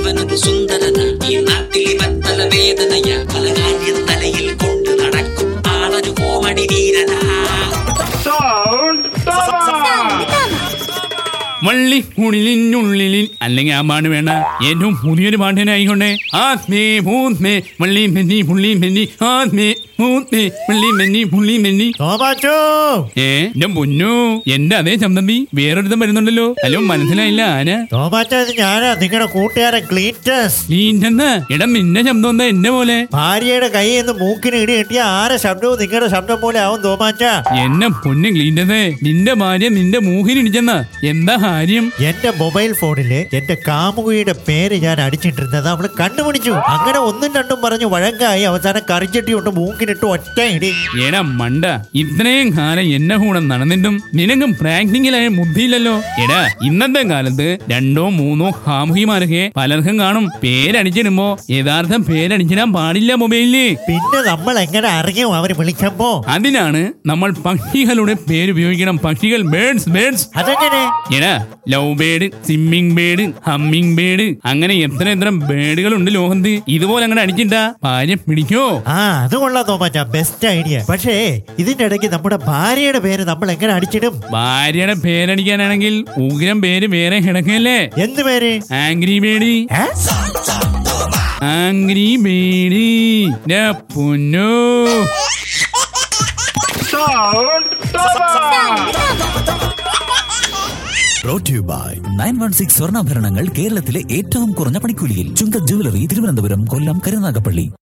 ഇവനൊരു സുന്ദരന ഈ നാട്ടിൽ ഇവൻ പല വേദനയ പല കാര്യം തലയിൽ കൊണ്ട് നടക്കും ആളൊരു കോമഡി വീരനാ വള്ളി ഉള്ളിലിനുള്ളിലിൻ അല്ലെങ്കിൽ ആ പാട്ട് വേണ്ട ഏറ്റവും പുതിയൊരു പാട്ടിനായിക്കൊണ്ടേ ആത്മേ ഭൂത്മേ വള്ളി മെന്നി പുള്ളി മെന്നി ആത്മേ ഭൂത്മേ വള്ളി മെന്നി പുള്ളി മെന്നി തോമാച്ചോ ഏ എന്റെ പൊന്നു എന്റെ അതേ ചന്തമ്പി വേറൊരുത്തം വരുന്നുണ്ടല്ലോ ഹലോ മനസ്സിലായില്ല ആന തോമാച്ച ഇത് ഞാനാ നിങ്ങളുടെ കൂട്ടുകാരൻ ക്ലീറ്റസ് നീന്റെന്ന് ഇടം നിന്റെ ശബ്ദം എന്താ എന്റെ പോലെ ഭാര്യയുടെ കയ്യിൽ നിന്ന് മൂക്കിന് ഇടി കിട്ടിയ ആരെ ശബ്ദവും നിങ്ങളുടെ ശബ്ദം പോലെ ആവും തോമാച്ച എന്നെ പൊന്നു ക്ലീൻ്റെന്ന് നിന്റെ ഭാര്യ നിന്റെ മൂഹിനിടിച്ചെന്ന എന്താ കാര്യം എന്റെ മൊബൈൽ ഫോണില് എന്റെ കാമുകിയുടെ പേര് ഞാൻ അടിച്ചിട്ടിരുന്നത് അവള് കണ്ടുപിടിച്ചു അങ്ങനെ ഒന്നും രണ്ടും പറഞ്ഞ് വഴങ്കായി അവസാനം കറിച്ചട്ടി കൊണ്ട് മൂക്കിനിട്ട് ഒറ്റ ഇടി എടാ മണ്ട ഇത്രയും കാലം എന്നെ കൂടെ നടന്നിട്ടും നിനക്കും പ്രാക്ടിക്കലായ ബുദ്ധിയില്ലല്ലോ എടാ ഇന്നത്തെ കാലത്ത് രണ്ടോ മൂന്നോ സാമൂഹികമാരൊക്കെ പലർക്കും കാണും പേരടിച്ചിടുമ്പോ യഥാർത്ഥ പേരടിച്ചിടാൻ പാടില്ല മൊബൈലില് പിന്നെ നമ്മൾ എങ്ങനെ അറിയും അവര് വിളിക്കുമ്പോ അതിനാണ് നമ്മൾ പക്ഷികളുടെ പേര് ഉപയോഗിക്കണം പക്ഷികൾ ബേഡ്സ് ബേഡ്സ് അതെങ്ങനെ എടാ love bird swimming bird humming bird അങ്ങനെ എത്ര എത്ര ബേഡുകളുണ്ട് ലോകത്ത് ഇതുപോലെ അങ്ങനെ അടിച്ചിട്ടാ ഭാര്യ പിടിക്കോ ആ അത് കൊള്ളാം തോമാച്ച ബെസ്റ്റ് ഐഡിയ പക്ഷേ ഇതിന്റെ ഇടയ്ക്ക് നമ്മുടെ ഭാര്യയുടെ പേര് നമ്മൾ എങ്ങനെ അടിച്ചിടും ഭാര്യയുടെ പേരടിക്കാനാണെങ്കിൽ ഉഗ്രം പേര് വേറെ കിടക്കല്ലേ എന്ത് പേര് ആംഗ്രി ബേഡി ഏ? ആംഗ്രി ബേഡി ദേ പൊന്നോ brought to you by nine one six സ്വർണ്ണാഭരണങ്ങൾ കേരളത്തിലെ ഏറ്റവും കുറഞ്ഞ പണിക്കൂലിയിൽ ചുങ്ക ജ്വല്ലറി തിരുവനന്തപുരം കൊല്ലം കരുനാഗപ്പള്ളി